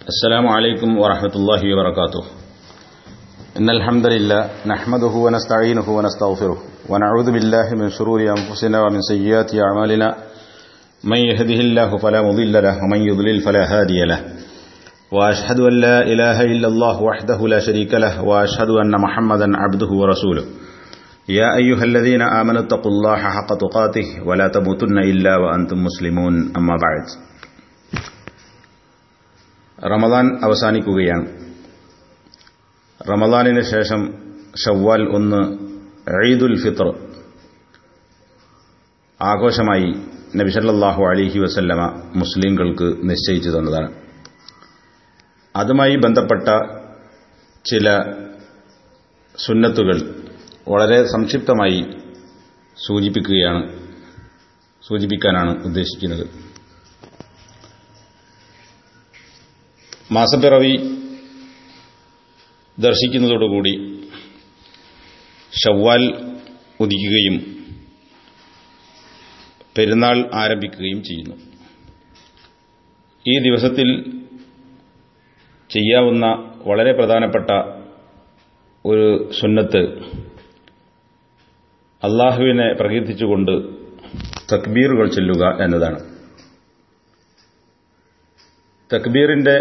السلام عليكم ورحمة الله وبركاته إن الحمد لله نحمده ونستعينه ونستغفره ونعوذ بالله من شرور أنفسنا ومن سيئات أعمالنا من يهده الله فلا مضل له ومن يضلل فلا هادي له وأشهد أن لا إله إلا الله وحده لا شريك له وأشهد أن محمدا عبده ورسوله يا أيها الذين آمنوا اتقوا الله حق تقاته ولا تموتن إلا وأنتم مسلمون أما بعد റമദാൻ അവസാനിക്കുകയാണ് റമദാനിന് ശേഷം ഷവ്വാൽ ഒന്ന് ഈദുൽ ഫിത്ർ ആഘോഷമായി നബിസല്ലാഹു അലിഹി വസല്ലമ മുസ്ലിങ്ങൾക്ക് നിശ്ചയിച്ചു തന്നതാണ് അതുമായി ബന്ധപ്പെട്ട ചില സുന്നത്തുകൾ വളരെ സംക്ഷിപ്തമായി സൂചിപ്പിക്കുകയാണ് സൂചിപ്പിക്കാനാണ് ഉദ്ദേശിക്കുന്നത് മാസപ്പിറവി ദർശിക്കുന്നതോടുകൂടി ഷവ്വാൽ ഉദിക്കുകയും പെരുന്നാൾ ആരംഭിക്കുകയും ചെയ്യുന്നു ഈ ദിവസത്തിൽ ചെയ്യാവുന്ന വളരെ പ്രധാനപ്പെട്ട ഒരു സുന്നത്ത് അള്ളാഹുവിനെ പ്രകീർത്തിച്ചുകൊണ്ട് തക്ബീറുകൾ ചൊല്ലുക എന്നതാണ് തക്ബീറിന്റെ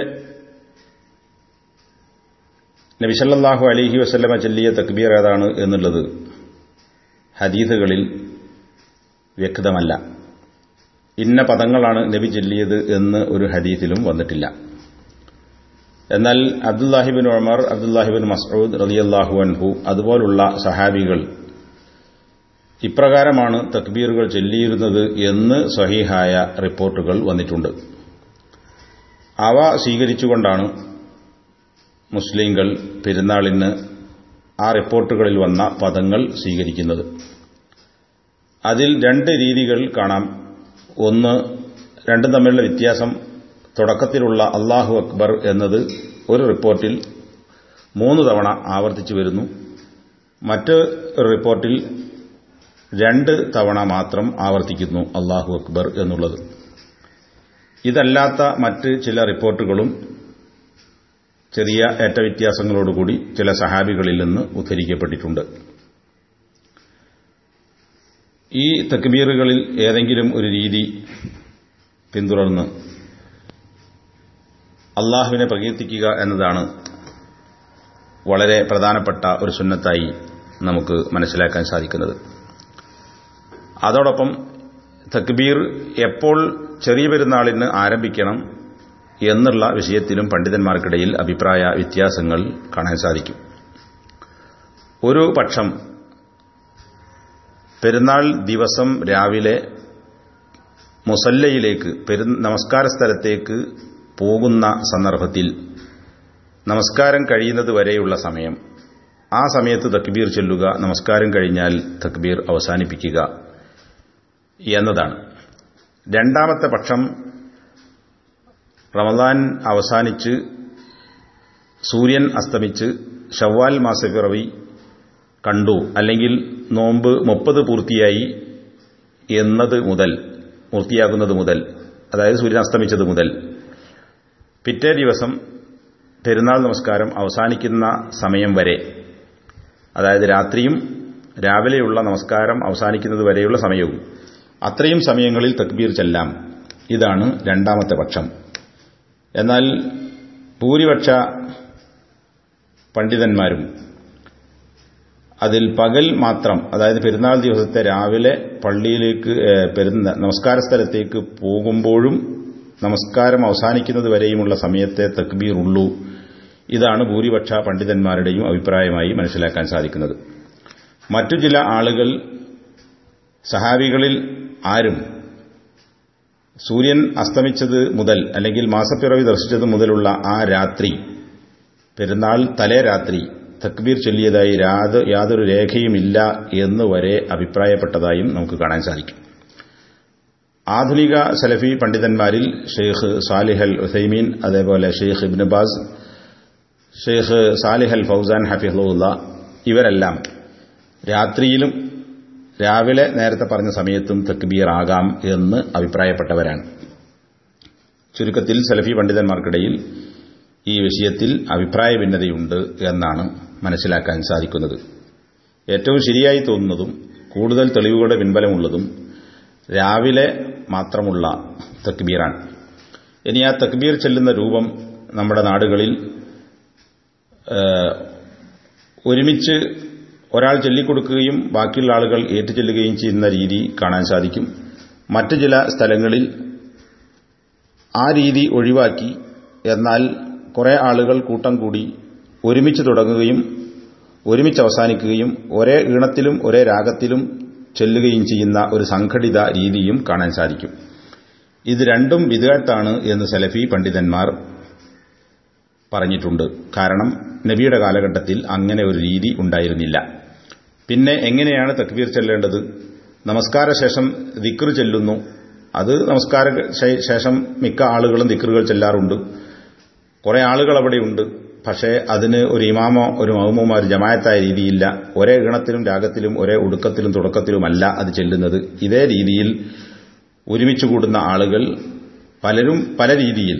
നബിസല്ലാഹു അലിഹി വസ്ല്ലമ ചൊല്ലിയ തക്ബീർ ഏതാണ് എന്നുള്ളത് ഹദീസുകളിൽ വ്യക്തമല്ല ഇന്ന പദങ്ങളാണ് നബി ചൊല്ലിയത് എന്ന് ഒരു ഹദീസിലും വന്നിട്ടില്ല എന്നാൽ അബ്ദുല്ലാഹിബിൻ ഉമർ അബ്ദുല്ലാഹിബിൻ മസൂദ് റലിയല്ലാഹു അൻഹു അതുപോലുള്ള സഹാബികൾ ഇപ്രകാരമാണ് തക്ബീറുകൾ ചൊല്ലിയിരുന്നത് എന്ന് സഹീഹായ റിപ്പോർട്ടുകൾ വന്നിട്ടുണ്ട് അവ സ്വീകരിച്ചുകൊണ്ടാണ് മുസ്ലിങ്ങൾ പെരുന്നാളിന് ആ റിപ്പോർട്ടുകളിൽ വന്ന പദങ്ങൾ സ്വീകരിക്കുന്നത് അതിൽ രണ്ട് രീതികൾ കാണാം ഒന്ന് രണ്ടും തമ്മിലുള്ള വ്യത്യാസം തുടക്കത്തിലുള്ള അള്ളാഹു അക്ബർ എന്നത് ഒരു റിപ്പോർട്ടിൽ മൂന്ന് തവണ ആവർത്തിച്ചു വരുന്നു മറ്റ് റിപ്പോർട്ടിൽ രണ്ട് തവണ മാത്രം ആവർത്തിക്കുന്നു അള്ളാഹു അക്ബർ എന്നുള്ളത് ഇതല്ലാത്ത മറ്റ് ചില റിപ്പോർട്ടുകളും ചെറിയ ഏറ്റവ്യത്യാസങ്ങളോടുകൂടി ചില സഹാബികളിൽ നിന്ന് ഉദ്ധരിക്കപ്പെട്ടിട്ടുണ്ട് ഈ തക്ബീറുകളിൽ ഏതെങ്കിലും ഒരു രീതി പിന്തുടർന്ന് അള്ളാഹുവിനെ പ്രകീർത്തിക്കുക എന്നതാണ് വളരെ പ്രധാനപ്പെട്ട ഒരു സുന്നത്തായി നമുക്ക് മനസ്സിലാക്കാൻ സാധിക്കുന്നത് അതോടൊപ്പം തക്ബീർ എപ്പോൾ ചെറിയ പെരുന്നാളിന് ആരംഭിക്കണം എന്നുള്ള വിഷയത്തിലും പണ്ഡിതന്മാർക്കിടയിൽ അഭിപ്രായ വ്യത്യാസങ്ങൾ കാണാൻ സാധിക്കും ഒരു പക്ഷം പെരുന്നാൾ ദിവസം രാവിലെ മുസല്ലയിലേക്ക് പെരു നമസ്കാര സ്ഥലത്തേക്ക് പോകുന്ന സന്ദർഭത്തിൽ നമസ്കാരം കഴിയുന്നത് വരെയുള്ള സമയം ആ സമയത്ത് തക്ബീർ ചൊല്ലുക നമസ്കാരം കഴിഞ്ഞാൽ തക്ബീർ അവസാനിപ്പിക്കുക എന്നതാണ് രണ്ടാമത്തെ പക്ഷം റമദാൻ അവസാനിച്ച് സൂര്യൻ അസ്തമിച്ച് ഷവ്വാൽ മാസപ്പിറവി കണ്ടു അല്ലെങ്കിൽ നോമ്പ് മുപ്പത് പൂർത്തിയായി എന്നത് മുതൽ പൂർത്തിയാകുന്നത് മുതൽ അതായത് സൂര്യൻ അസ്തമിച്ചത് മുതൽ പിറ്റേ ദിവസം പെരുന്നാൾ നമസ്കാരം അവസാനിക്കുന്ന സമയം വരെ അതായത് രാത്രിയും രാവിലെയുള്ള നമസ്കാരം അവസാനിക്കുന്നത് വരെയുള്ള സമയവും അത്രയും സമയങ്ങളിൽ തക്ബീർ ചെല്ലാം ഇതാണ് രണ്ടാമത്തെ പക്ഷം എന്നാൽ ഭൂരിപക്ഷ പണ്ഡിതന്മാരും അതിൽ പകൽ മാത്രം അതായത് പെരുന്നാൾ ദിവസത്തെ രാവിലെ പള്ളിയിലേക്ക് നമസ്കാര സ്ഥലത്തേക്ക് പോകുമ്പോഴും നമസ്കാരം അവസാനിക്കുന്നത് വരെയുമുള്ള സമയത്തെ തക്ബീർ ഉള്ളൂ ഇതാണ് ഭൂരിപക്ഷ പണ്ഡിതന്മാരുടെയും അഭിപ്രായമായി മനസ്സിലാക്കാൻ സാധിക്കുന്നത് മറ്റു ചില ആളുകൾ സഹാബികളിൽ ആരും സൂര്യൻ അസ്തമിച്ചത് മുതൽ അല്ലെങ്കിൽ മാസപ്പിറവി ദർശിച്ചത് മുതലുള്ള ആ രാത്രി പെരുന്നാൾ തലേ രാത്രി തക്ബീർ ചൊല്ലിയതായി യാതൊരു രേഖയുമില്ല എന്ന് വരെ അഭിപ്രായപ്പെട്ടതായും നമുക്ക് കാണാൻ സാധിക്കും ആധുനിക സലഫി പണ്ഡിതന്മാരിൽ ഷെയ്ഖ് സാലിഹ് അൽ ഉസൈമീൻ അതേപോലെ Sheikh Ibn Baz Sheikh Salih al Fawzan ഹഫിഹുല്ല ഇവരെല്ലാം രാത്രിയിലും രാവിലെ നേരത്തെ പറഞ്ഞ സമയത്തും തക്ബീർ ആകാം എന്ന് അഭിപ്രായപ്പെട്ടവരാണ് ചുരുക്കത്തിൽ സലഫി പണ്ഡിതന്മാർക്കിടയിൽ ഈ വിഷയത്തിൽ അഭിപ്രായ ഭിന്നതയുണ്ട് എന്നാണ് മനസ്സിലാക്കാൻ സാധിക്കുന്നത് ഏറ്റവും ശരിയായി തോന്നുന്നതും കൂടുതൽ തെളിവുകളുടെ പിൻബലമുള്ളതും രാവിലെ മാത്രമുള്ള തക്ബീറാണ് ഇനി ആ തക്ബീർ ചെല്ലുന്ന രൂപം നമ്മുടെ നാടുകളിൽ ഒരുമിച്ച് ഒരാൾ ചൊല്ലിക്കൊടുക്കുകയും ബാക്കിയുള്ള ആളുകൾ ഏറ്റുചൊല്ലുകയും ചെയ്യുന്ന രീതി കാണാൻ സാധിക്കും മറ്റു ചില സ്ഥലങ്ങളിൽ ആ രീതി ഒഴിവാക്കി എന്നാൽ കുറെ ആളുകൾ കൂട്ടം കൂടി ഒരുമിച്ച് തുടങ്ങുകയും ഒരുമിച്ച് അവസാനിക്കുകയും ഒരേ ഈണത്തിലും ഒരേ രാഗത്തിലും ചെല്ലുകയും ചെയ്യുന്ന ഒരു സംഘടിത രീതിയും കാണാൻ സാധിക്കും ഇത് രണ്ടും വിദഗത്താണ് എന്ന് സലഫി പണ്ഡിതന്മാർ പറഞ്ഞിട്ടുണ്ട് കാരണം നബിയുടെ കാലഘട്ടത്തിൽ അങ്ങനെ ഒരു രീതി ഉണ്ടായിരുന്നില്ല പിന്നെ എങ്ങനെയാണ് തക്ബീർ ചെല്ലേണ്ടത് നമസ്കാര ശേഷം ദിക്ർ ചെല്ലുന്നു അത് നമസ്കാര ശേഷം മിക്ക ആളുകളും ദിക്റുകൾ ചെല്ലാറുണ്ട് കുറെ ആളുകൾ അവിടെയുണ്ട് പക്ഷേ അതിന് ഒരു ഇമാമോ ഒരു മഹമൂമോ ഒരു ജമായത്തായ രീതിയില്ല ഒരേ ഈണത്തിലും രാഗത്തിലും ഒരേ ഒടുക്കത്തിലും തുടക്കത്തിലുമല്ല അത് ചെല്ലുന്നത് ഇതേ രീതിയിൽ ഒരുമിച്ച് കൂടുന്ന ആളുകൾ പലരും പല രീതിയിൽ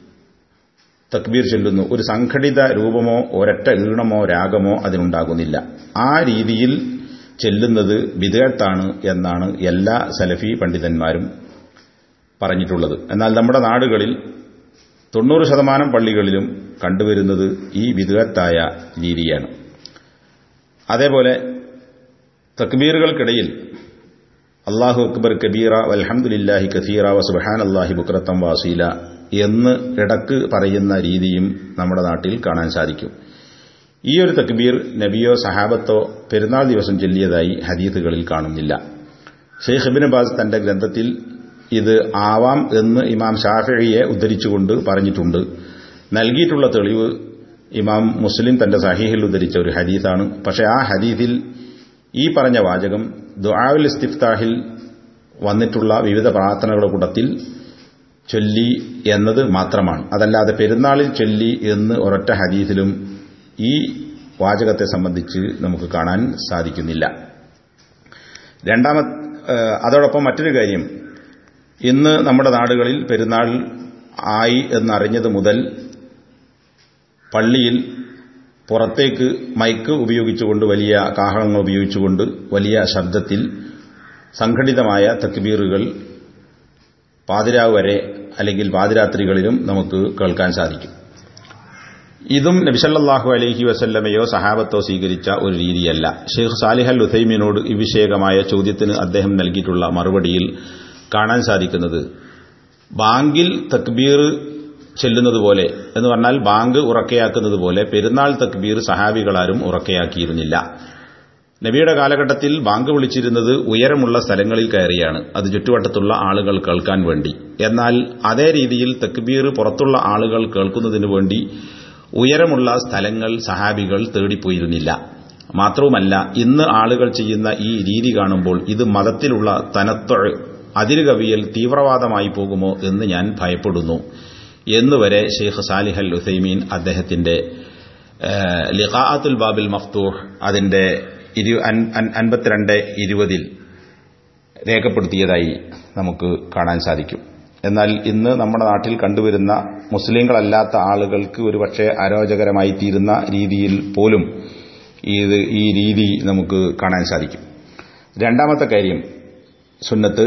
തക്ബീർ ചെല്ലുന്നു ഒരു സംഘടിത രൂപമോ ഒരൊറ്റ ഈണമോ രാഗമോ അതിനുണ്ടാകുന്നില്ല ആ രീതിയിൽ ചെല്ലുന്നത് വിദഗത്താണ് എന്നാണ് എല്ലാ സലഫി പണ്ഡിതന്മാരും പറഞ്ഞിട്ടുള്ളത് എന്നാൽ നമ്മുടെ നാടുകളിൽ തൊണ്ണൂറ് ശതമാനം പള്ളികളിലും കണ്ടുവരുന്നത് ഈ വിദഗത്തായ രീതിയാണ് അതേപോലെ തക്ബീറുകൾക്കിടയിൽ അള്ളാഹു അക്ബർ കബീറ വൽഹമുല്ലാഹി കസീറ വസുബഹാൻ അള്ളാഹി ബുക്രത്തം വാസീല എന്ന് ഇടക്ക് പറയുന്ന രീതിയും നമ്മുടെ നാട്ടിൽ കാണാൻ സാധിക്കും ഈ ഒരു തക്ബീർ നബിയോ സഹാബത്തോ പെരുന്നാൾ ദിവസം ചൊല്ലിയതായി ഹദീത്തുകളിൽ കാണുന്നില്ല ഷെയ്ഖ് ഇബിൻ ബാസ് തന്റെ ഗ്രന്ഥത്തിൽ ഇത് ആവാം എന്ന് ഇമാം ഷാഫിയെ ഉദ്ധരിച്ചുകൊണ്ട് പറഞ്ഞിട്ടുണ്ട് നൽകിയിട്ടുള്ള തെളിവ് ഇമാം മുസ്ലിം തന്റെ സഹീഹിൽ ഉദ്ധരിച്ച ഒരു ഹദീസാണ് പക്ഷെ ആ ഹദീസിൽ ഈ പറഞ്ഞ വാചകം ദുആവുൽ ഇസ്തിഫ്താഹിൽ വന്നിട്ടുള്ള വിവിധ പ്രാർത്ഥനകളുടെ കൂട്ടത്തിൽ ചൊല്ലി എന്നത് മാത്രമാണ് അതല്ലാതെ പെരുന്നാളിൽ ചൊല്ലി എന്ന് ഒരൊറ്റ ഹദീസിലും ഈ വാചകത്തെ സംബന്ധിച്ച് നമുക്ക് കാണാൻ സാധിക്കുന്നില്ല രണ്ടാമത് അതോടൊപ്പം മറ്റൊരു കാര്യം ഇന്ന് നമ്മുടെ നാടുകളിൽ പെരുന്നാൾ ആയി എന്നറിഞ്ഞത് മുതൽ പള്ളിയിൽ പുറത്തേക്ക് മൈക്ക് ഉപയോഗിച്ചുകൊണ്ട് വലിയ കാഹളങ്ങൾ ഉപയോഗിച്ചുകൊണ്ട് വലിയ ശബ്ദത്തിൽ സംഘടിതമായ തക്ബീറുകൾ പാതിരാവ് വരെ അല്ലെങ്കിൽ പാതിരാത്രികളിലും നമുക്ക് കേൾക്കാൻ സാധിക്കും ഇതും നബിസല്ലാഹു അലഹി വസല്ലമയോ സഹാബത്തോ സ്വീകരിച്ച ഒരു രീതിയല്ല ഷെയ്ഖ് സാലിഹ് അൽ ഉസൈമിനോട് ഈ വിഷയകമായ ചോദ്യത്തിന് അദ്ദേഹം നൽകിയിട്ടുള്ള മറുപടിയിൽ കാണാൻ സാധിക്കുന്നത് ബാങ്കിൽ തക്ബീർ ചെല്ലുന്നത് പോലെ എന്ന് പറഞ്ഞാൽ ബാങ്ക് ഉറക്കയാക്കുന്നത് പോലെ പെരുന്നാൾ തക്ബീർ സഹാബികളാരും ഉറക്കയാക്കിയിരുന്നില്ല നബിയുടെ കാലഘട്ടത്തിൽ ബാങ്ക് വിളിച്ചിരുന്നത് ഉയരമുള്ള സ്ഥലങ്ങളിൽ കയറിയാണ് അത് ചുറ്റുവട്ടത്തുള്ള ആളുകൾ കേൾക്കാൻ വേണ്ടി എന്നാൽ അതേ രീതിയിൽ തക്ബീർ പുറത്തുള്ള ആളുകൾ കേൾക്കുന്നതിനു വേണ്ടി ഉയരമുള്ള സ്ഥലങ്ങൾ സഹാബികൾ തേടിപ്പോയിരുന്നില്ല മാത്രവുമല്ല ഇന്ന് ആളുകൾ ചെയ്യുന്ന ഈ രീതി കാണുമ്പോൾ ഇത് മതത്തിലുള്ള തനത്തൊഴ് അതിരുകവിയൽ തീവ്രവാദമായി പോകുമോ എന്ന് ഞാൻ ഭയപ്പെടുന്നു എന്നുവരെ ഷെയ്ഖ് സാലിഹ് അൽ ഉസൈമീൻ അദ്ദേഹത്തിന്റെ ലിഖാഅത്തുൽ ബാബിൽ മഫ്തൂഹ് അതിന്റെ അൻപത്തിരണ്ട് ഇരുപതിൽ രേഖപ്പെടുത്തിയതായി നമുക്ക് കാണാൻ സാധിക്കും എന്നാൽ ഇന്ന് നമ്മുടെ നാട്ടിൽ കണ്ടുവരുന്ന മുസ്ലിങ്ങളല്ലാത്ത ആളുകൾക്ക് ഒരുപക്ഷെ അരോചകരമായി തീരുന്ന രീതിയിൽ പോലും ഇത് ഈ രീതി നമുക്ക് കാണാൻ സാധിക്കും രണ്ടാമത്തെ കാര്യം സുന്നത്ത്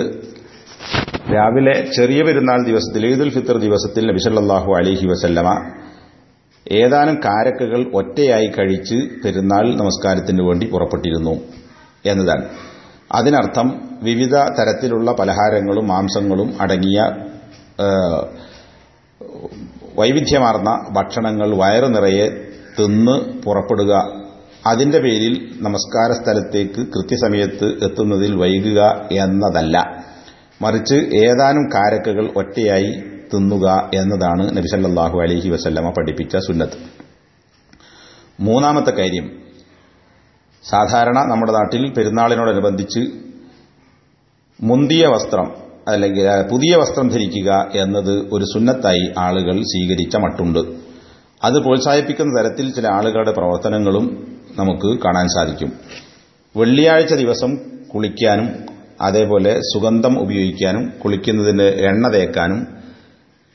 രാവിലെ ചെറിയ പെരുന്നാൾ ദിവസത്തിൽ ഈദുൽ ഫിത്തർ ദിവസത്തിൽ നബിസല്ലാഹു അലഹി വസല്ലമ ഏതാനും കാരക്കുകൾ ഒറ്റയായി കഴിച്ച് പെരുന്നാൾ നമസ്കാരത്തിന് വേണ്ടി പുറപ്പെട്ടിരുന്നു എന്നതാണ് അതിനർത്ഥം വിവിധ തരത്തിലുള്ള പലഹാരങ്ങളും മാംസങ്ങളും അടങ്ങിയ വൈവിധ്യമാർന്ന ഭക്ഷണങ്ങൾ വയറു നിറയെ തിന്ന് പുറപ്പെടുക അതിന്റെ പേരിൽ നമസ്കാര സ്ഥലത്തേക്ക് കൃത്യസമയത്ത് എത്തുന്നതിൽ വൈകുക എന്നതല്ല മറിച്ച് ഏതാനും കാരക്കകൾ ഒറ്റയായി തിന്നുക എന്നതാണ് നബിസല്ലാഹു അലഹി വസല്ലമ പഠിപ്പിച്ച സുന്നത്ത് മൂന്നാമത്തെ കാര്യം സാധാരണ നമ്മുടെ നാട്ടിൽ പെരുന്നാളിനോടനുബന്ധിച്ച് മുന്തിയ വസ്ത്രം അല്ലെങ്കിൽ പുതിയ വസ്ത്രം ധരിക്കുക എന്നത് ഒരു സുന്നത്തായി ആളുകൾ സ്വീകരിച്ച മട്ടുണ്ട് അത് പ്രോത്സാഹിപ്പിക്കുന്ന തരത്തിൽ ചില ആളുകളുടെ പ്രവർത്തനങ്ങളും നമുക്ക് കാണാൻ സാധിക്കും വെള്ളിയാഴ്ച ദിവസം കുളിക്കാനും അതേപോലെ സുഗന്ധം ഉപയോഗിക്കാനും കുളിക്കുന്നതിന് എണ്ണ തേക്കാനും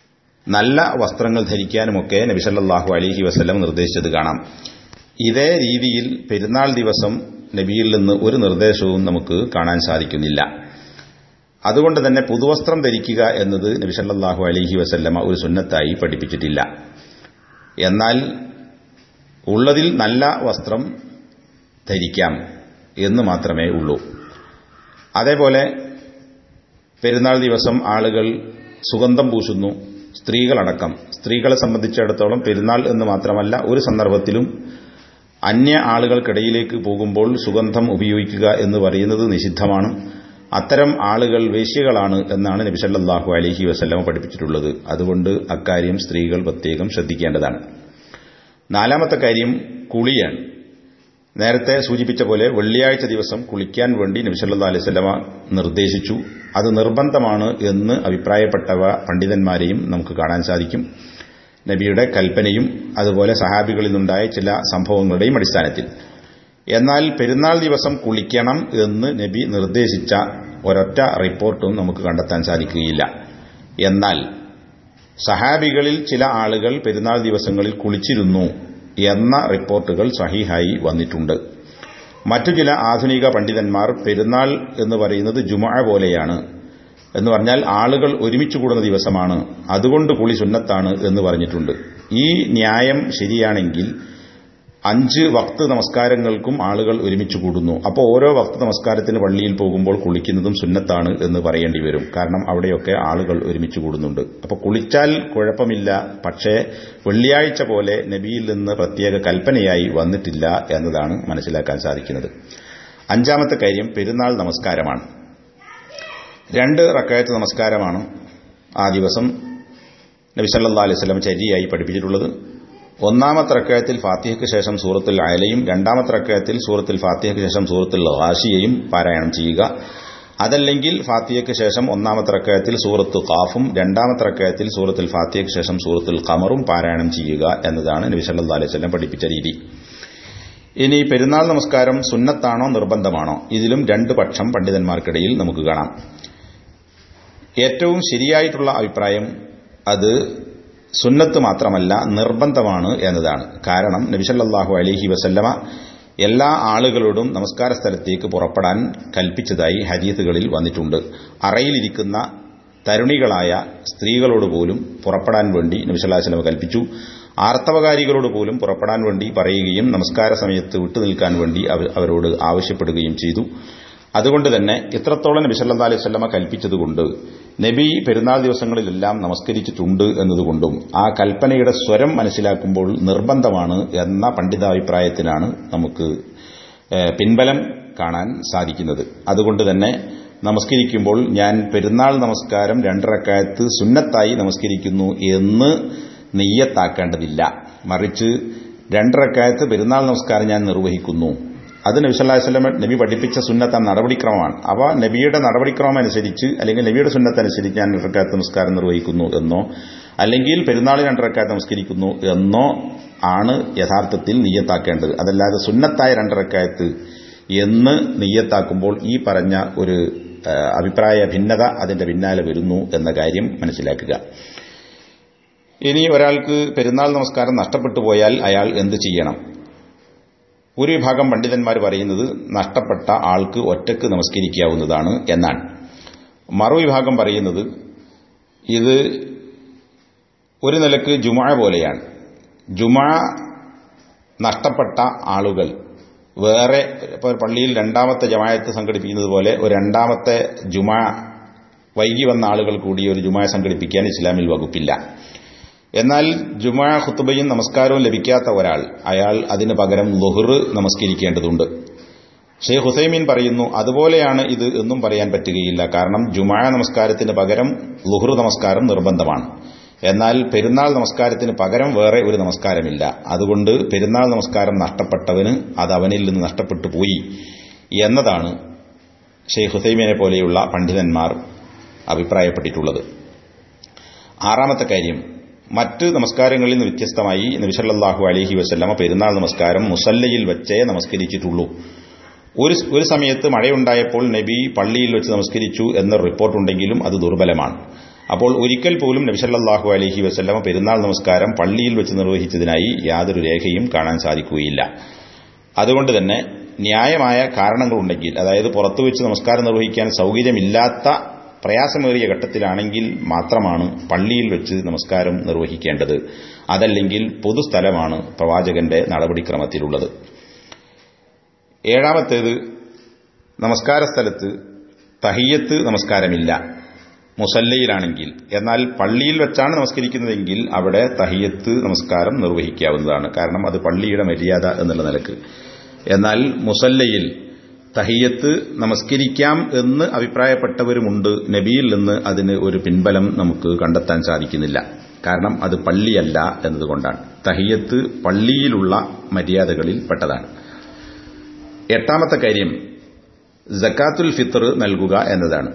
നല്ല വസ്ത്രങ്ങൾ ധരിക്കാനുമൊക്കെ നബി സല്ലല്ലാഹു അലൈഹി വസല്ലം നിർദ്ദേശിച്ചത് കാണാം ഇതേ രീതിയിൽ പെരുന്നാൾ ദിവസം നബിയിൽ നിന്ന് ഒരു നിർദ്ദേശവും നമുക്ക് കാണാൻ സാധിക്കുന്നില്ല അതുകൊണ്ട് തന്നെ പുതുവസ്ത്രം ധരിക്കുക എന്നത് നബി സല്ലല്ലാഹു അലൈഹി വസല്ലമ ഒരു സുന്നത്തായി പഠിപ്പിച്ചിട്ടില്ല എന്നാൽ ഉള്ളതിൽ നല്ല വസ്ത്രം ധരിക്കാം എന്ന് മാത്രമേ ഉള്ളൂ അതേപോലെ പെരുന്നാൾ ദിവസം ആളുകൾ സുഗന്ധം പൂശുന്നു സ്ത്രീകളടക്കം സ്ത്രീകളെ സംബന്ധിച്ചിടത്തോളം പെരുന്നാൾ എന്ന് മാത്രമല്ല ഒരു സന്ദർഭത്തിലും അന്യ ആളുകൾക്കിടയിലേക്ക് പോകുമ്പോൾ സുഗന്ധം ഉപയോഗിക്കുക എന്ന് പറയുന്നത് നിഷിദ്ധമാണ് അത്തരം ആളുകൾ വേശ്യകളാണ് എന്നാണ് നബി സല്ലല്ലാഹു അലൈഹി വസല്ലമ പഠിപ്പിച്ചിട്ടുള്ളത് അതുകൊണ്ട് അക്കാര്യം സ്ത്രീകൾ പ്രത്യേകം ശ്രദ്ധിക്കേണ്ടതാണ് നാലാമത്തെ കാര്യം കുളിയാണ് നേരത്തെ സൂചിപ്പിച്ച പോലെ വെള്ളിയാഴ്ച ദിവസം കുളിക്കാൻ വേണ്ടി നബി സല്ലല്ലാഹു അലൈഹി വസല്ലമ നിർദ്ദേശിച്ചു അത് നിർബന്ധമാണ് എന്ന് അഭിപ്രായപ്പെട്ടവ പണ്ഡിതന്മാരെയും നമുക്ക് കാണാൻ സാധിക്കും നബിയുടെ കൽപ്പനയും അതുപോലെ സഹാബികളിൽ നിന്നുണ്ടായ ചില സംഭവങ്ങളുടെയും അടിസ്ഥാനത്തിൽ എന്നാൽ പെരുന്നാൾ ദിവസം കുളിക്കണം എന്ന് നബി നിർദ്ദേശിച്ച ഒരൊറ്റ റിപ്പോർട്ടും നമുക്ക് കണ്ടെത്താൻ സാധിക്കുകയില്ല എന്നാൽ സഹാബികളിൽ ചില ആളുകൾ പെരുന്നാൾ ദിവസങ്ങളിൽ കുളിച്ചിരുന്നു എന്ന റിപ്പോർട്ടുകൾ സഹിഹായി വന്നിട്ടുണ്ട് മറ്റു ചില ആധുനിക പണ്ഡിതന്മാർ പെരുന്നാൾ എന്ന് പറയുന്നത് ജുമ പോലെയാണ് എന്ന് പറഞ്ഞാൽ ആളുകൾ ഒരുമിച്ച് കൂടുന്ന ദിവസമാണ് അതുകൊണ്ട് കുളി സുന്നത്താണ് എന്ന് പറഞ്ഞിട്ടുണ്ട് ഈ ന്യായം ശരിയാണെങ്കിൽ അഞ്ച് വക്ത് നമസ്കാരങ്ങൾക്കും ആളുകൾ ഒരുമിച്ച് കൂടുന്നു അപ്പോൾ ഓരോ വക്ത് നമസ്കാരത്തിന് പള്ളിയിൽ പോകുമ്പോൾ കുളിക്കുന്നതും സുന്നത്താണ് എന്ന് പറയേണ്ടി വരും കാരണം അവിടെയൊക്കെ ആളുകൾ ഒരുമിച്ച് കൂടുന്നുണ്ട് അപ്പോൾ കുളിച്ചാൽ കുഴപ്പമില്ല പക്ഷേ വെള്ളിയാഴ്ച പോലെ നബിയിൽ നിന്ന് പ്രത്യേക കൽപ്പനയായി വന്നിട്ടില്ല എന്നതാണ് മനസ്സിലാക്കാൻ സാധിക്കുന്നത് അഞ്ചാമത്തെ കാര്യം പെരുന്നാൾ നമസ്കാരമാണ് രണ്ട് റക്കായത്ത് നമസ്കാരമാണ് ആ ദിവസം നബി സല്ലല്ലാഹു അലൈഹി വസല്ലം ചര്യയായി പഠിപ്പിച്ചിട്ടുള്ളത് ഒന്നാമത്തെ റക്കയത്തിൽ ഫാത്തിഹയ്ക്ക് ശേഷം സൂറത്തുൽ അയലയും രണ്ടാമത്തെ റക്കയത്തിൽ സൂറത്തുൽ ഫാത്തിഹയ്ക്ക് ശേഷം സൂറത്തുൽ ഹാഷിയയും പാരായണം ചെയ്യുക അതല്ലെങ്കിൽ ഫാത്തിഹയ്ക്ക് ശേഷം ഒന്നാമത്തെ റക്കയത്തിൽ സൂറത്ത് ഖാഫും രണ്ടാമത്തെ റക്കയത്തിൽ സൂറത്തുൽ ഫാത്തിഹയ്ക്ക് ശേഷം സൂറത്തുൽ ഖമറും പാരായണം ചെയ്യുക എന്നതാണ് നബി സല്ലല്ലാഹു അലൈഹി വസല്ലം പഠിപ്പിച്ച രീതി ഇനി പെരുന്നാൾ നമസ്കാരം സുന്നത്താണോ നിർബന്ധമാണോ ഇതിലും രണ്ട് പക്ഷം പണ്ഡിതന്മാർക്കിടയിൽ നമുക്ക് കാണാം ഏറ്റവും ശരിയായിട്ടുള്ള അഭിപ്രായം അത് സുന്നത്ത് മാത്രമല്ല നിർബന്ധമാണ് എന്നതാണ് കാരണം നബിസല്ലാഹു അലഹി വസല്ലമ എല്ലാ ആളുകളോടും നമസ്കാര സ്ഥലത്തേക്ക് പുറപ്പെടാൻ കൽപ്പിച്ചതായി ഹദീത്തുകളിൽ വന്നിട്ടുണ്ട് അറയിലിരിക്കുന്ന തരുണികളായ സ്ത്രീകളോട് പോലും പുറപ്പെടാൻ വേണ്ടി നബിസല്ലാഹു വസ്ലമ കൽപ്പിച്ചു ആർത്തവകാരികളോട് പോലും പുറപ്പെടാൻ വേണ്ടി പറയുകയും നമസ്കാര സമയത്ത് വിട്ടുനിൽക്കാൻ വേണ്ടി അവരോട് ആവശ്യപ്പെടുകയും ചെയ്തു അതുകൊണ്ട് തന്നെ ഇത്രത്തോളം നബി സല്ലാ അലൈഹി സ്വല്ലമ കൽപ്പിച്ചതുകൊണ്ട് നബി പെരുന്നാൾ ദിവസങ്ങളിലെല്ലാം നമസ്കരിച്ചിട്ടുണ്ട് എന്നതുകൊണ്ടും ആ കൽപ്പനയുടെ സ്വരം മനസ്സിലാക്കുമ്പോൾ നിർബന്ധമാണ് എന്ന പണ്ഡിതാഭിപ്രായത്തിനാണ് നമുക്ക് പിൻബലം കാണാൻ സാധിക്കുന്നത് അതുകൊണ്ട് തന്നെ നമസ്കരിക്കുമ്പോൾ ഞാൻ പെരുന്നാൾ നമസ്കാരം രണ്ടരക്കാലത്ത് സുന്നത്തായി നമസ്കരിക്കുന്നു എന്ന് നെയ്യത്താക്കേണ്ടതില്ല മറിച്ച് രണ്ടരക്കാലത്ത് പെരുന്നാൾ നമസ്കാരം ഞാൻ നിർവഹിക്കുന്നു അത് നബി സല്ലല്ലാഹു അലൈഹി വസല്ലം നബി പഠിപ്പിച്ച സുന്നത്ത നടപടിക്രമമാണ് അവ നബിയുടെ നടപടിക്രമം അനുസരിച്ച് അല്ലെങ്കിൽ നബിയുടെ സുന്നത്ത് അനുസരിച്ച് ഞാൻ രണ്ടരക്കാലത്ത് നമസ്കാരം നിർവഹിക്കുന്നു എന്നോ അല്ലെങ്കിൽ പെരുന്നാൾ രണ്ടരക്കാലത്ത് നമസ്കരിക്കുന്നു എന്നോ ആണ് യഥാർത്ഥത്തിൽ നെയ്യത്താക്കേണ്ടത് അതല്ലാതെ സുന്നത്തായ രണ്ടരക്കാലത്ത് എന്ന് നെയ്യത്താക്കുമ്പോൾ ഈ പറഞ്ഞ ഒരു അഭിപ്രായ ഭിന്നത അതിന്റെ പിന്നാലെ വരുന്നു എന്ന കാര്യം മനസ്സിലാക്കുക ഇനി ഒരാൾക്ക് പെരുന്നാൾ നമസ്കാരം നഷ്ടപ്പെട്ടു പോയാൽ അയാൾ എന്ത് ചെയ്യണം ഒരു വിഭാഗം പണ്ഡിതന്മാർ പറയുന്നത് നഷ്ടപ്പെട്ട ആൾക്ക് ഒറ്റക്ക് നമസ്കരിക്കാവുന്നതാണ് എന്നാണ് മറുവിഭാഗം പറയുന്നത് ഇത് ഒരു നിലക്ക് ജുമാ പോലെയാണ് ജുമാ നഷ്ടപ്പെട്ട ആളുകൾ വേറെ ഇപ്പോൾ പള്ളിയിൽ രണ്ടാമത്തെ ജമായത്ത് സംഘടിപ്പിക്കുന്നത് പോലെ ഒരു രണ്ടാമത്തെ ജുമാ വൈകി വന്ന ആളുകൾ കൂടി ഒരു ജുമാ സംഘടിപ്പിക്കാൻ ഇസ്ലാമിൽ വകുപ്പില്ല എന്നാൽ ജുമാ ഖുത്തുബയും നമസ്കാരവും ലഭിക്കാത്ത ഒരാൾ അയാൾ അതിന് പകരം ലുഹർ നമസ്കരിക്കേണ്ടതുണ്ട് ഷെയ്ഖ് ഹുസൈമീൻ പറയുന്നു അതുപോലെയാണ് ഇത് എന്നും പറയാൻ പറ്റുകയില്ല കാരണം ജുമാ നമസ്കാരത്തിന് പകരം ലുഹർ നമസ്കാരം നിർബന്ധമാണ് എന്നാൽ പെരുന്നാൾ നമസ്കാരത്തിന് പകരം വേറെ ഒരു നമസ്കാരമില്ല അതുകൊണ്ട് പെരുന്നാൾ നമസ്കാരം നഷ്ടപ്പെട്ടവന് അത് അവനിൽ നിന്ന് നഷ്ടപ്പെട്ടു പോയി എന്നതാണ് ഷെയ്ഖ് ഹുസൈമീനെ പോലെയുള്ള പണ്ഡിതന്മാർ അഭിപ്രായപ്പെട്ടിട്ടുള്ളത് ആറാമത്തെ കാര്യം മറ്റ് നമസ്കാരങ്ങളിൽ നിന്ന് വ്യത്യസ്തമായി നബിസല്ലാഹു അലഹി വസ്ല്ലമ പെരുന്നാൾ നമസ്കാരം മുസല്ലയിൽ വെച്ചേ നമസ്കരിച്ചിട്ടുള്ളൂ ഒരു ഒരു സമയത്ത് മഴയുണ്ടായപ്പോൾ നബി പള്ളിയിൽ വെച്ച് നമസ്കരിച്ചു എന്ന റിപ്പോർട്ടുണ്ടെങ്കിലും അത് ദുർബലമാണ് അപ്പോൾ ഒരിക്കൽ പോലും നബിസല്ലാഹു അലഹി വസ്ല്ലമ പെരുന്നാൾ നമസ്കാരം പള്ളിയിൽ വെച്ച് നിർവഹിച്ചതിനായി യാതൊരു രേഖയും കാണാൻ സാധിക്കുകയില്ല അതുകൊണ്ട് തന്നെ ന്യായമായ കാരണങ്ങളുണ്ടെങ്കിൽ അതായത് പുറത്തു വെച്ച് നമസ്കാരം നിർവഹിക്കാൻ സൗകര്യമില്ലാത്ത പ്രയാസമേറിയ ഘട്ടത്തിലാണെങ്കിൽ മാത്രമാണ് പള്ളിയിൽ വെച്ച് നമസ്കാരം നിർവഹിക്കേണ്ടത് അതല്ലെങ്കിൽ പൊതുസ്ഥലമാണ് പ്രവാചകന്റെ നടപടിക്രമത്തിലുള്ളത് ഏഴാമത്തേത് നമസ്കാര സ്ഥലത്ത് തഹിയത്ത് നമസ്കാരമില്ല മുസല്ലയിലാണെങ്കിൽ എന്നാൽ പള്ളിയിൽ വെച്ചാണ് നമസ്കരിക്കുന്നതെങ്കിൽ അവിടെ തഹിയത്ത് നമസ്കാരം നിർവഹിക്കാവുന്നതാണ് കാരണം അത് പള്ളിയുടെ മര്യാദ എന്നുള്ള നിലക്ക് എന്നാൽ മുസല്ലയിൽ തഹിയത്ത് നമസ്കരിക്കാം എന്ന് അഭിപ്രായപ്പെട്ടവരുമുണ്ട് നബിയിൽ നിന്ന് അതിന് ഒരു പിൻബലം നമുക്ക് കണ്ടെത്താൻ സാധിക്കുന്നില്ല കാരണം അത് പള്ളിയല്ല എന്നതുകൊണ്ടാണ് തഹിയത്ത് പള്ളിയിലുള്ള മര്യാദകളിൽ പെട്ടതാണ് എട്ടാമത്തെ കാര്യം ജക്കാത്തുൽ ഫിത്തർ നൽകുക എന്നതാണ്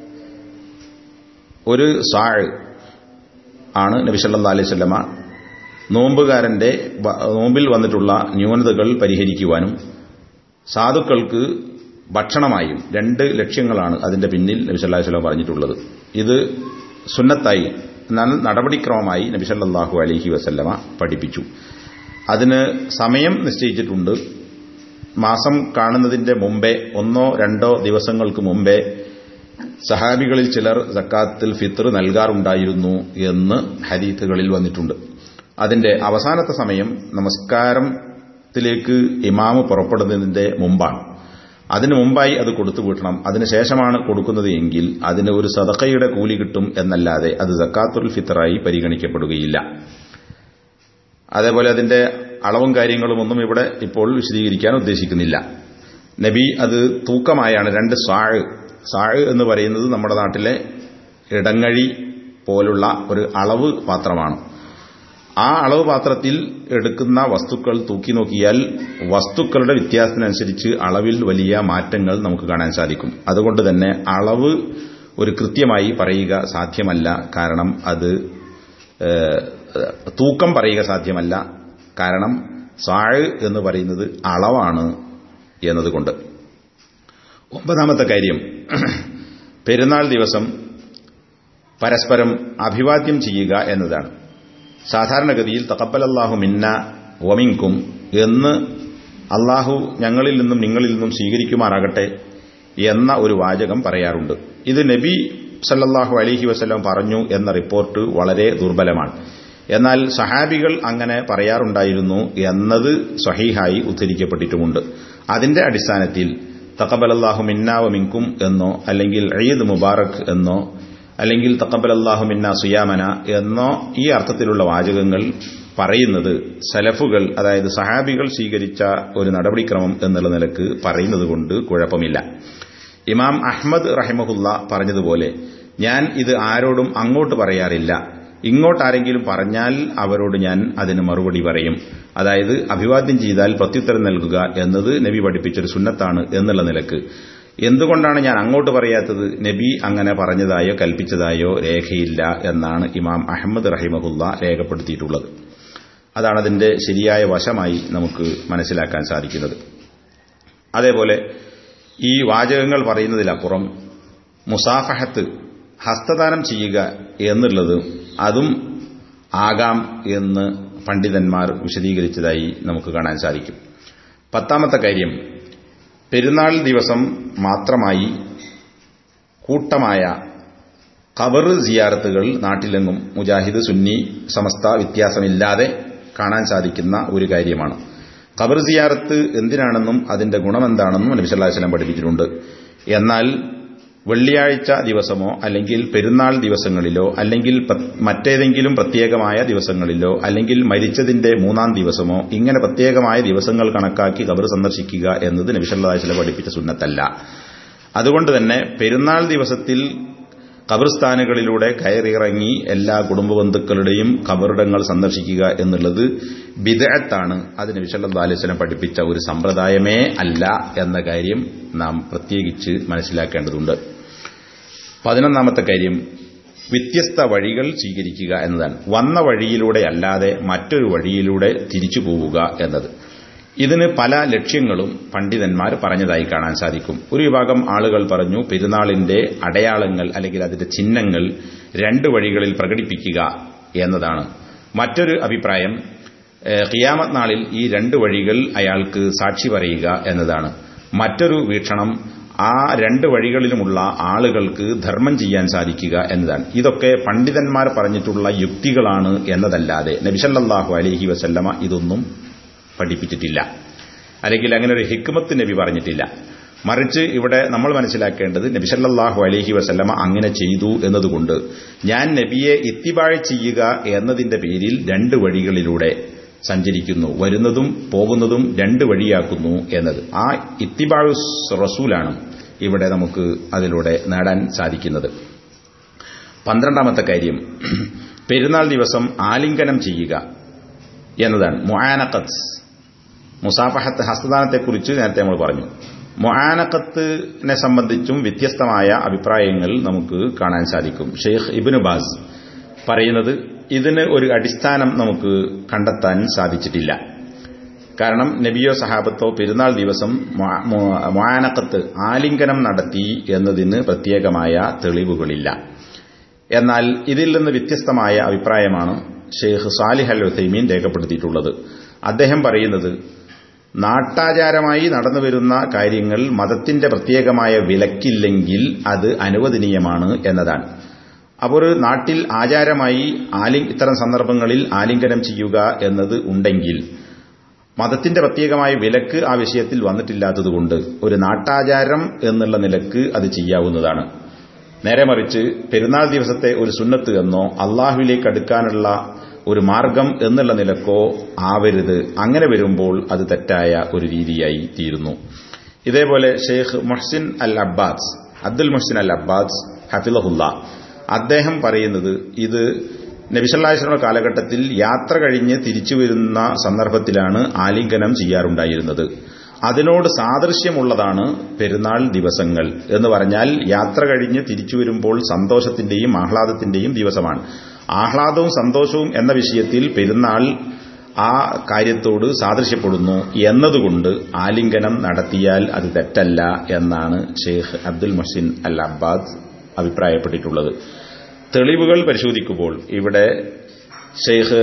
ഒരു സാഴ് ആണ് നബിസല്ലാ അലൈഹി സ്വല്ലമ നോമ്പുകാരന്റെ നോമ്പിൽ വന്നിട്ടുള്ള ന്യൂനതകൾ പരിഹരിക്കുവാനും സാധുക്കൾക്ക് ഭക്ഷണമായും രണ്ട് ലക്ഷ്യങ്ങളാണ് അതിന്റെ പിന്നിൽ നബി സല്ലാഹു വല്ലം പറഞ്ഞിട്ടുള്ളത് ഇത് സുന്നത്തായി എന്നാൽ നടപടിക്രമമായി നബി സല്ലാഹു അലഹി വസല്ലമ പഠിപ്പിച്ചു അതിന് സമയം നിശ്ചയിച്ചിട്ടുണ്ട് മാസം കാണുന്നതിന്റെ മുമ്പേ ഒന്നോ രണ്ടോ ദിവസങ്ങൾക്ക് മുമ്പേ സഹാബികളിൽ ചിലർ സക്കാത്തിൽ ഫിത്തർ നൽകാറുണ്ടായിരുന്നു എന്ന് ഹദീത്തുകളിൽ വന്നിട്ടുണ്ട് അതിന്റെ അവസാനത്തെ സമയം നമസ്കാരത്തിലേക്ക് ഇമാമ് പുറപ്പെടുന്നതിന്റെ മുമ്പാണ് അതിനു മുമ്പായി അത് കൊടുത്തു വീട്ടണം അതിനുശേഷമാണ് കൊടുക്കുന്നത് എങ്കിൽ അതിന് ഒരു സദക്കയുടെ കൂലി കിട്ടും എന്നല്ലാതെ അത് സക്കാത്തുൽ ഫിത്തറായി പരിഗണിക്കപ്പെടുകയില്ല അതേപോലെ അതിന്റെ അളവും കാര്യങ്ങളും ഒന്നും ഇവിടെ ഇപ്പോൾ വിശദീകരിക്കാൻ ഉദ്ദേശിക്കുന്നില്ല നബി അത് തൂക്കമായാണ് രണ്ട് സാഴ് സാഴ് എന്ന് പറയുന്നത് നമ്മുടെ നാട്ടിലെ ഇടങ്ങഴി പോലുള്ള ഒരു അളവ് പാത്രമാണ് ആ അളവ് പാത്രത്തിൽ എടുക്കുന്ന വസ്തുക്കൾ തൂക്കി നോക്കിയാൽ വസ്തുക്കളുടെ വ്യത്യാസത്തിനനുസരിച്ച് അളവിൽ വലിയ മാറ്റങ്ങൾ നമുക്ക് കാണാൻ സാധിക്കും അതുകൊണ്ട് തന്നെ അളവ് ഒരു കൃത്യമായി പറയുക സാധ്യമല്ല കാരണം അത് തൂക്കം പറയുക സാധ്യമല്ല കാരണം സാഴ് എന്ന് പറയുന്നത് അളവാണ് എന്നതുകൊണ്ട് ഒമ്പതാമത്തെ കാര്യം പെരുന്നാൾ ദിവസം പരസ്പരം അഭിവാദ്യം ചെയ്യുക എന്നതാണ് സാധാരണഗതിയിൽ തക്കബലല്ലാഹു മിന്ന വമിങ്കും എന്ന് അള്ളാഹു ഞങ്ങളിൽ നിന്നും നിങ്ങളിൽ നിന്നും സ്വീകരിക്കുമാറാകട്ടെ എന്ന ഒരു വാചകം പറയാറുണ്ട് ഇത് നബി സല്ലല്ലാഹു അലഹി വസ്ലം പറഞ്ഞു എന്ന റിപ്പോർട്ട് വളരെ ദുർബലമാണ് എന്നാൽ സഹാബികൾ അങ്ങനെ പറയാറുണ്ടായിരുന്നു എന്നത് സഹീഹായി ഉദ്ധരിക്കപ്പെട്ടിട്ടുമുണ്ട് അതിന്റെ അടിസ്ഥാനത്തിൽ തക്കബലല്ലാഹു മിന്നാവ മിങ്കും എന്നോ അല്ലെങ്കിൽ ഈദ് മുബാറക് എന്നോ അല്ലെങ്കിൽ തക്കബലല്ലാഹു മിന്ന സുയാമന എന്നോ ഈ അർത്ഥത്തിലുള്ള വാചകങ്ങൾ പറയുന്നത് സലഫുകൾ അതായത് സഹാബികൾ സ്വീകരിച്ച ഒരു നടപടിക്രമം എന്നുള്ള നിലക്ക് പറയുന്നത് കൊണ്ട് കുഴപ്പമില്ല ഇമാം അഹ്മദ് റഹിമഹുല്ല പറഞ്ഞതുപോലെ ഞാൻ ഇത് ആരോടും അങ്ങോട്ട് പറയാറില്ല ഇങ്ങോട്ട് ആരെങ്കിലും പറഞ്ഞാൽ അവരോട് ഞാൻ അതിന് മറുപടി പറയും അതായത് അഭിവാദ്യം ചെയ്താൽ പ്രത്യുത്തരം നൽകുക എന്നത് നബി പഠിപ്പിച്ചൊരു സുന്നത്താണ് എന്നുള്ള നിലക്ക് എന്തുകൊണ്ടാണ് ഞാൻ അങ്ങോട്ട് പറയാത്തത് നബി അങ്ങനെ പറഞ്ഞതായോ കൽപ്പിച്ചതായോ രേഖയില്ല എന്നാണ് ഇമാം അഹമ്മദ് റഹിമഹുല്ല രേഖപ്പെടുത്തിയിട്ടുള്ളത് അതാണ് അതിന്റെ ശരിയായ വശമായി നമുക്ക് മനസ്സിലാക്കാൻ സാധിക്കുന്നത് അതേപോലെ ഈ വാചകങ്ങൾ പറയുന്നതിലപ്പുറം മുസാഫഹത്ത് ഹസ്തദാനം ചെയ്യുക എന്നുള്ളത് അതും ആകാം എന്ന് പണ്ഡിതന്മാർ വിശദീകരിച്ചതായി നമുക്ക് കാണാൻ സാധിക്കും പത്താമത്തെ കാര്യം പെരുന്നാൾ ദിവസം മാത്രമായി കൂട്ടമായ ഖബർ സിയാറത്തുകൾ നാട്ടിലെങ്ങും മുജാഹിദ് സുന്നി സമസ്ത വ്യത്യാസമില്ലാതെ കാണാൻ സാധിക്കുന്ന ഒരു കാര്യമാണ് ഖബർ സിയാറത്ത് എന്തിനാണെന്നും അതിന്റെ ഗുണമെന്താണെന്നും നബി സല്ലല്ലാഹു അലൈഹി വസല്ലം പഠിപ്പിച്ചിട്ടുണ്ട് എന്നാൽ വെള്ളിയാഴ്ച ദിവസമോ അല്ലെങ്കിൽ പെരുന്നാൾ ദിവസങ്ങളിലോ അല്ലെങ്കിൽ മറ്റേതെങ്കിലും പ്രത്യേകമായ ദിവസങ്ങളിലോ അല്ലെങ്കിൽ മരിച്ചതിന്റെ മൂന്നാം ദിവസമോ ഇങ്ങനെ പ്രത്യേകമായ ദിവസങ്ങൾ കണക്കാക്കി ഖബർ സന്ദർശിക്കുക എന്നത് നബി സല്ലല്ലാഹു അലൈഹി വസല്ലം പഠിപ്പിച്ച സുന്നത്തല്ല അതുകൊണ്ട് തന്നെ പെരുന്നാൾ ദിവസത്തിൽ ഖബർസ്ഥാനുകളിലൂടെ കയറിയിറങ്ങി എല്ലാ കുടുംബ ബന്ധുക്കളുടെയും ഖബറിടങ്ങൾ സന്ദർശിക്കുക എന്നുള്ളത് ബിദഅത്താണ് അത് നബി സല്ലല്ലാഹു അലൈഹി വസല്ലം പഠിപ്പിച്ച ഒരു സമ്പ്രദായമേ അല്ല എന്ന കാര്യം നാം പ്രത്യേകിച്ച് മനസ്സിലാക്കേണ്ടതുണ്ട് പതിനൊന്നാമത്തെ കാര്യം വ്യത്യസ്ത വഴികൾ സ്വീകരിക്കുക എന്നതാണ് വന്ന വഴിയിലൂടെ അല്ലാതെ മറ്റൊരു വഴിയിലൂടെ തിരിച്ചു പോവുക എന്നത് ഇതിന് പല ലക്ഷ്യങ്ങളും പണ്ഡിതന്മാർ പറഞ്ഞതായി കാണാൻ സാധിക്കും ഒരു വിഭാഗം ആളുകൾ പറഞ്ഞു പെരുന്നാളിന്റെ അടയാളങ്ങൾ അല്ലെങ്കിൽ അതിന്റെ ചിഹ്നങ്ങൾ രണ്ട് വഴികളിൽ പ്രകടിപ്പിക്കുക എന്നതാണ് മറ്റൊരു അഭിപ്രായം ഖിയാമത് നാളിൽ ഈ രണ്ട് വഴികൾ അയാൾക്ക് സാക്ഷി പറയുക എന്നതാണ് മറ്റൊരു വീക്ഷണം ആ രണ്ട് വഴികളിലുമുള്ള ആളുകൾക്ക് ധർമ്മം ചെയ്യാൻ സാധിക്കുക എന്നതാണ് ഇതൊക്കെ പണ്ഡിതന്മാർ പറഞ്ഞിട്ടുള്ള യുക്തികളാണ് എന്നതല്ലാതെ നബിസല്ലാഹു അലഹി വസല്ലമ ഇതൊന്നും പഠിപ്പിച്ചിട്ടില്ല അല്ലെങ്കിൽ അങ്ങനെ ഒരു ഹിക്മത്ത് നബി പറഞ്ഞിട്ടില്ല മറിച്ച് ഇവിടെ നമ്മൾ മനസ്സിലാക്കേണ്ടത് നബിസല്ലാഹു അലഹി വസല്ലമ അങ്ങനെ ചെയ്തു എന്നതുകൊണ്ട് ഞാൻ നബിയെ ഇത്തിബാഴ് ചെയ്യുക എന്നതിന്റെ പേരിൽ രണ്ട് വഴികളിലൂടെ സഞ്ചരിക്കുന്നു വരുന്നതും പോകുന്നതും രണ്ട് വഴിയാക്കുന്നു എന്നത് ആ ഇത്തിബാഴു റസൂലാണ് ഇവിടെ നമുക്ക് അതിലൂടെ നേടാൻ സാധിക്കുന്നത് പന്ത്രണ്ടാമത്തെ കാര്യം പെരുന്നാൾ ദിവസം ആലിംഗനം ചെയ്യുക എന്നതാണ് മൊയാനക്കത്ത് മുസാഫഹത്ത് ഹസ്തദാനത്തെക്കുറിച്ച് നേരത്തെ നമ്മൾ പറഞ്ഞു മൊയാനക്കത്തിനെ സംബന്ധിച്ചും വ്യത്യസ്തമായ അഭിപ്രായങ്ങൾ നമുക്ക് കാണാൻ സാധിക്കും ഷെയ്ഖ് ഇബിന് ബാസ് പറയുന്നത് ഇതിന് ഒരു അടിസ്ഥാനം നമുക്ക് കണ്ടെത്താൻ സാധിച്ചിട്ടില്ല കാരണം നബിയോ സഹാബത്തോ പെരുന്നാൾ ദിവസം മൊയാനക്കത്ത് ആലിംഗനം നടത്തി എന്നതിന് പ്രത്യേകമായ തെളിവുകളില്ല എന്നാൽ ഇതിൽ നിന്ന് വ്യത്യസ്തമായ അഭിപ്രായമാണ് ഷെയ്ഖ് സാലിഹ് അൽ ഉസൈമീൻ രേഖപ്പെടുത്തിയിട്ടുള്ളത് അദ്ദേഹം പറയുന്നത് നാട്ടാചാരമായി നടന്നുവരുന്ന കാര്യങ്ങൾ മതത്തിന്റെ പ്രത്യേകമായ വിലക്കില്ലെങ്കിൽ അത് അനുവദനീയമാണ് എന്നതാണ് അപ്പോൾ ഒരു നാട്ടിൽ ആചാരമായി ആലി ഇത്തരം സന്ദർഭങ്ങളിൽ ആലിംഗനം ചെയ്യുക എന്നത് ഉണ്ടെങ്കിൽ മതത്തിന്റെ പ്രത്യേകമായ വിലക്ക് ആ വിഷയത്തിൽ വന്നിട്ടില്ലാത്തതുകൊണ്ട് ഒരു നാട്ടാചാരം എന്നുള്ള നിലക്ക് അത് ചെയ്യാവുന്നതാണ് നേരെ മറിച്ച് പെരുന്നാൾ ദിവസത്തെ ഒരു സുന്നത്ത് എന്നോ അള്ളാഹുവിലേക്ക് അടുക്കാനുള്ള ഒരു മാർഗം എന്നുള്ള നിലക്കോ ആവരുത് അങ്ങനെ വരുമ്പോൾ അത് തെറ്റായ ഒരു രീതിയായി തീരുന്നു ഇതേപോലെ Sheikh Mohsin al Abbas Abdul Mohsin al Abbas ഹഫിലഹുല്ല അദ്ദേഹം പറയുന്നത് ഇത് നബിസല്ലാസ്ലമ കാലഘട്ടത്തിൽ യാത്ര കഴിഞ്ഞ് തിരിച്ചു വരുന്ന സന്ദർഭത്തിലാണ് ആലിംഗനം ചെയ്യാറുണ്ടായിരുന്നത് അതിനോട് സാദൃശ്യമുള്ളതാണ് പെരുന്നാൾ ദിവസങ്ങൾ എന്ന് പറഞ്ഞാൽ യാത്ര കഴിഞ്ഞ് തിരിച്ചു വരുമ്പോൾ സന്തോഷത്തിന്റെയും ആഹ്ലാദത്തിന്റെയും ദിവസമാണ് ആഹ്ലാദവും സന്തോഷവും എന്ന വിഷയത്തിൽ പെരുന്നാൾ ആ കാര്യത്തോട് സാദൃശ്യപ്പെടുന്നു എന്നതുകൊണ്ട് ആലിംഗനം നടത്തിയാൽ അത് തെറ്റല്ല എന്നാണ് ഷെയ്ഖ് അബ്ദുൽ മൊഹ്സിൻ അൽ അബ്ബാദ് അഭിപ്രായപ്പെട്ടിട്ടുള്ളത് തെളിവുകൾ പരിശോധിക്കുമ്പോൾ ഇവിടെ ഷെയ്ഖ്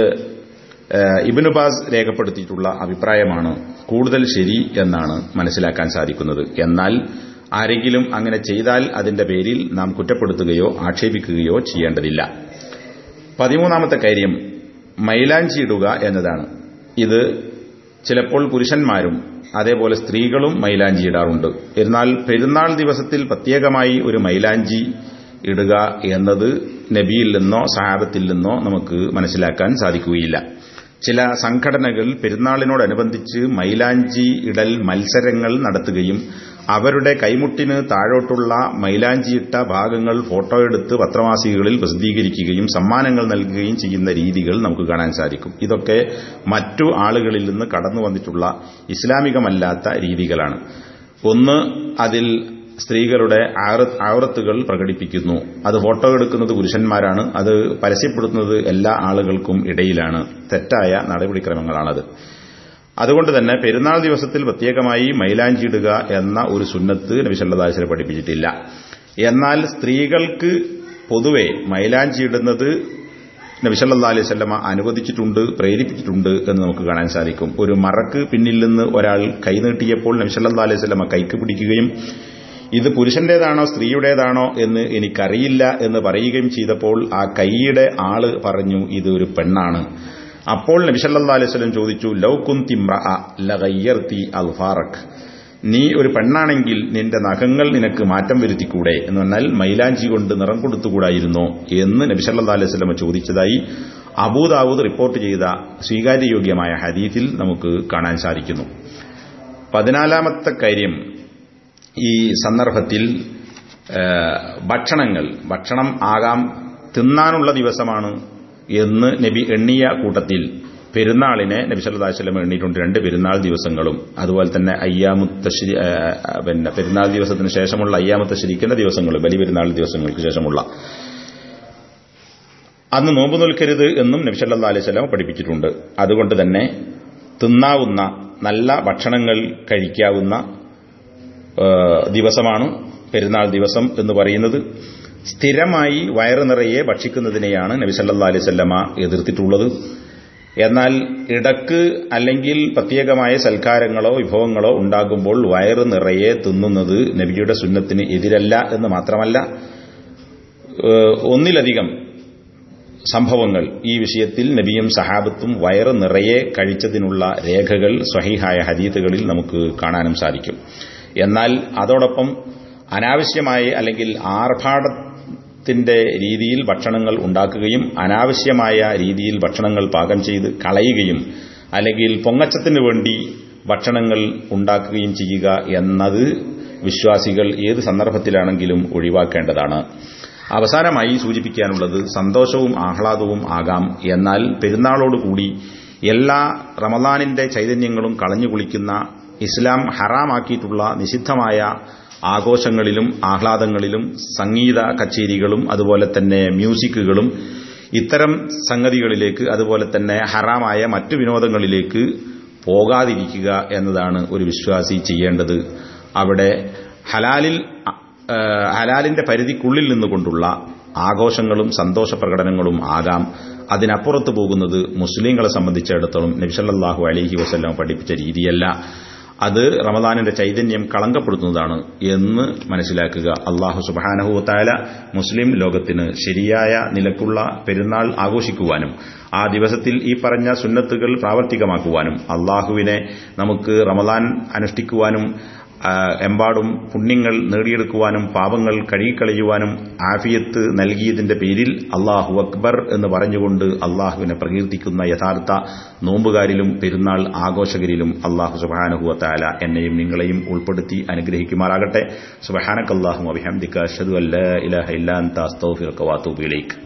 ഇബിനുബാസ് രേഖപ്പെടുത്തിയിട്ടുള്ള അഭിപ്രായമാണ് കൂടുതൽ ശരി എന്നാണ് മനസ്സിലാക്കാൻ സാധിക്കുന്നത് എന്നാൽ ആരെങ്കിലും അങ്ങനെ ചെയ്താൽ അതിന്റെ പേരിൽ നാം കുറ്റപ്പെടുത്തുകയോ ആക്ഷേപിക്കുകയോ ചെയ്യേണ്ടതില്ല പതിമൂന്നാമത്തെ കാര്യം മൈലാഞ്ചി ഇടുക എന്നതാണ് ഇത് ചിലപ്പോൾ പുരുഷന്മാരും അതേപോലെ സ്ത്രീകളും മൈലാഞ്ചി ഇടാറുണ്ട് എന്നാൽ പെരുന്നാൾ ദിവസത്തിൽ പ്രത്യേകമായി ഒരു മൈലാഞ്ചി ഇടുക എന്നത് നബിയിൽ നിന്നോ സഹാബത്തിൽ നിന്നോ നമുക്ക് മനസ്സിലാക്കാൻ സാധിക്കുകയില്ല ചില സംഘടനകൾ പെരുന്നാളിനോടനുബന്ധിച്ച് മൈലാഞ്ചി ഇടൽ മത്സരങ്ങൾ നടത്തുകയും അവരുടെ കൈമുട്ടിന് താഴോട്ടുള്ള മൈലാഞ്ചിയിട്ട ഭാഗങ്ങൾ ഫോട്ടോ എടുത്ത് പത്രമാസികകളിൽ പ്രസിദ്ധീകരിക്കുകയും സമ്മാനങ്ങൾ നൽകുകയും ചെയ്യുന്ന രീതികൾ നമുക്ക് കാണാൻ സാധിക്കും ഇതൊക്കെ മറ്റു ആളുകളിൽ നിന്ന് കടന്നു വന്നിട്ടുള്ള ഇസ്ലാമികമല്ലാത്ത രീതികളാണ് ഒന്ന് അതിൽ സ്ത്രീകളുടെ ആവറത്തുകൾ പ്രകടിപ്പിക്കുന്നു അത് ഫോട്ടോ എടുക്കുന്നത് പുരുഷന്മാരാണ് അത് പരസ്യപ്പെടുത്തുന്നത് എല്ലാ ആളുകൾക്കും ഇടയിലാണ് തെറ്റായ നടപടിക്രമങ്ങളാണത് അതുകൊണ്ട് തന്നെ പെരുന്നാൾ ദിവസത്തിൽ പ്രത്യേകമായി മൈലാഞ്ചിയിടുക എന്ന ഒരു സുന്നത്ത് നബി സല്ലാസ്ലെ പഠിപ്പിച്ചിട്ടില്ല എന്നാൽ സ്ത്രീകൾക്ക് പൊതുവെ മൈലാഞ്ചിയിടുന്നത് നബിസല്ലാ അലൈഹി സ്വല്ലമ അനുവദിച്ചിട്ടുണ്ട് പ്രേരിപ്പിച്ചിട്ടുണ്ട് എന്ന് നമുക്ക് കാണാൻ സാധിക്കും ഒരു മറക്ക് പിന്നിൽ നിന്ന് ഒരാൾ കൈനീട്ടിയപ്പോൾ നബിസല്ലാ അലൈഹി സ്വല്ലമ കൈക്ക് പിടിക്കുകയും ഇത് പുരുഷന്റേതാണോ സ്ത്രീയുടേതാണോ എന്ന് എനിക്കറിയില്ല എന്ന് പറയുകയും ചെയ്തപ്പോൾ ആ കൈയുടെ ആള് പറഞ്ഞു ഇത് ഒരു പെണ്ണാണ് അപ്പോൾ നബിസല്ലാ അലൈഹി സ്വലം ചോദിച്ചു ലൗ കുന്തിമ്രഅർത്തി അൽഫാറക് നീ ഒരു പെണ്ണാണെങ്കിൽ നിന്റെ നഖങ്ങൾ നിനക്ക് മാറ്റം വരുത്തിക്കൂടെ എന്ന് പറഞ്ഞാൽ മൈലാഞ്ചി കൊണ്ട് നിറം കൊടുത്തുകൂടായിരുന്നോ എന്ന് നബിസല്ലാ അലൈഹി സ്വലമ ചോദിച്ചതായി അബൂദാവൂദ് റിപ്പോർട്ട് ചെയ്ത സ്വീകാര്യയോഗ്യമായ ഹദീത്തിൽ നമുക്ക് കാണാൻ സാധിക്കുന്നു പതിനാലാമത്തെ കാര്യം ഈ സന്ദർഭത്തിൽ ഭക്ഷണങ്ങൾ ഭക്ഷണം ആകാം തിന്നാനുള്ള ദിവസമാണ് എന്ന് നബി എണ്ണിയ കൂട്ടത്തിൽ പെരുന്നാളിനെ നബി സല്ലല്ലാഹു അലൈഹി വസല്ലം എണ്ണിയിട്ടുണ്ട് രണ്ട് പെരുന്നാൾ ദിവസങ്ങളും അതുപോലെ തന്നെ അയ്യാമുത്തശ്ശി പിന്നെ പെരുന്നാൾ ദിവസത്തിന് ശേഷമുള്ള അയ്യാമുത്തശ്ശിരിക്കുന്ന ദിവസങ്ങളും ബലി പെരുന്നാൾ ദിവസങ്ങൾക്ക് ശേഷമുള്ള അന്ന് നോമ്പ് നിൽക്കരുത് എന്നും നബി സല്ലല്ലാഹു അലൈഹി വസല്ലം പഠിപ്പിച്ചിട്ടുണ്ട് അതുകൊണ്ട് തന്നെ തിന്നാവുന്ന നല്ല ഭക്ഷണങ്ങൾ കഴിക്കാവുന്ന ദിവസമാണ് പെരുന്നാൾ ദിവസം എന്ന് പറയുന്നത് സ്ഥിരമായി വയറു നിറയെ ഭക്ഷിക്കുന്നതിനെയാണ് നബി സല്ലാ അലൈവല്ലമ എതിർത്തിട്ടുള്ളത് എന്നാൽ ഇടക്ക് അല്ലെങ്കിൽ പ്രത്യേകമായ സൽക്കാരങ്ങളോ വിഭവങ്ങളോ ഉണ്ടാകുമ്പോൾ വയറ് നിറയെ തിന്നുന്നത് നബിയുടെ സുന്നത്തിന് എതിരല്ല എന്ന് മാത്രമല്ല ഒന്നിലധികം സംഭവങ്ങൾ ഈ വിഷയത്തിൽ നബിയും സഹാബത്തും വയറ് നിറയെ കഴിച്ചതിനുള്ള രേഖകൾ സ്വഹീഹായ ഹദീത്തുകളിൽ നമുക്ക് കാണാനും സാധിക്കും എന്നാൽ അതോടൊപ്പം അനാവശ്യമായ അല്ലെങ്കിൽ ആർഭാടത്തിന്റെ രീതിയിൽ ഭക്ഷണങ്ങൾ ഉണ്ടാക്കുകയും അനാവശ്യമായ രീതിയിൽ ഭക്ഷണങ്ങൾ പാകം ചെയ്ത് കളയുകയും അല്ലെങ്കിൽ പൊങ്ങച്ചത്തിന് വേണ്ടി ഭക്ഷണങ്ങൾ ഉണ്ടാക്കുകയും ചെയ്യുക എന്നത് വിശ്വാസികൾ ഏത് സന്ദർഭത്തിലാണെങ്കിലും ഒഴിവാക്കേണ്ടതാണ് അവസാനമായി സൂചിപ്പിക്കാനുള്ളത് സന്തോഷവും ആഹ്ലാദവും ആകാം എന്നാൽ പെരുന്നാളോടുകൂടി എല്ലാ റമദാനിന്റെ ചൈതന്യങ്ങളും കളഞ്ഞു കുളിക്കുന്ന ഇസ്ലാം ഹറാമാക്കിയിട്ടുള്ള നിഷിദ്ധമായ ആഘോഷങ്ങളിലും ആഹ്ലാദങ്ങളിലും സംഗീത കച്ചേരികളും അതുപോലെ തന്നെ മ്യൂസിക്കുകളും ഇത്തരം സംഗതികളിലേക്ക് അതുപോലെ തന്നെ ഹറാമായ മറ്റു വിനോദങ്ങളിലേക്ക് പോകാതിരിക്കുക എന്നതാണ് ഒരു വിശ്വാസി ചെയ്യേണ്ടത് അവിടെ ഹലാലിൽ ഹലാലിന്റെ പരിധിക്കുള്ളിൽ നിന്നുകൊണ്ടുള്ള ആഘോഷങ്ങളും സന്തോഷ പ്രകടനങ്ങളും ആകാം അതിനപ്പുറത്ത് പോകുന്നത് മുസ്ലിങ്ങളെ സംബന്ധിച്ചിടത്തോളം നബിസല്ലാഹു അലഹി വസ്ല്ലാം പഠിപ്പിച്ച രീതിയല്ല അത് റമദാനിന്റെ ചൈതന്യം കളങ്കപ്പെടുത്തുന്നതാണ് എന്ന് മനസ്സിലാക്കുക അള്ളാഹു സുബാനഹുത്തായ മുസ്ലിം ലോകത്തിന് ശരിയായ നിലക്കുള്ള പെരുന്നാൾ ആഘോഷിക്കുവാനും ആ ദിവസത്തിൽ ഈ പറഞ്ഞ സുന്നത്തുകൾ പ്രാവർത്തികമാക്കുവാനും അള്ളാഹുവിനെ നമുക്ക് റമദാൻ അനുഷ്ഠിക്കുവാനും എമ്പാടും പുണ്യങ്ങൾ നേടിയെടുക്കുവാനും പാപങ്ങൾ കഴുകിക്കളയുവാനും ആഫിയത്ത് നൽകിയതിന്റെ പേരിൽ അള്ളാഹു അക്ബർ എന്ന് പറഞ്ഞുകൊണ്ട് അള്ളാഹുവിനെ പ്രകീർത്തിക്കുന്ന യഥാർത്ഥ നോമ്പുകാരിലും പെരുന്നാൾ ആഘോഷകരിലും അള്ളാഹു സുബാനുഹുവത്താല എന്നെയും നിങ്ങളെയും ഉൾപ്പെടുത്തി അനുഗ്രഹിക്കുമാറാകട്ടെ സുബഹാനക്കല്ലാഹു അഭിഹംദിക്ക അഷദു അല്ല ഇലഹ ഇല്ലാ അസ്തൗഫിർ കവാത്തൂബിലേക്ക്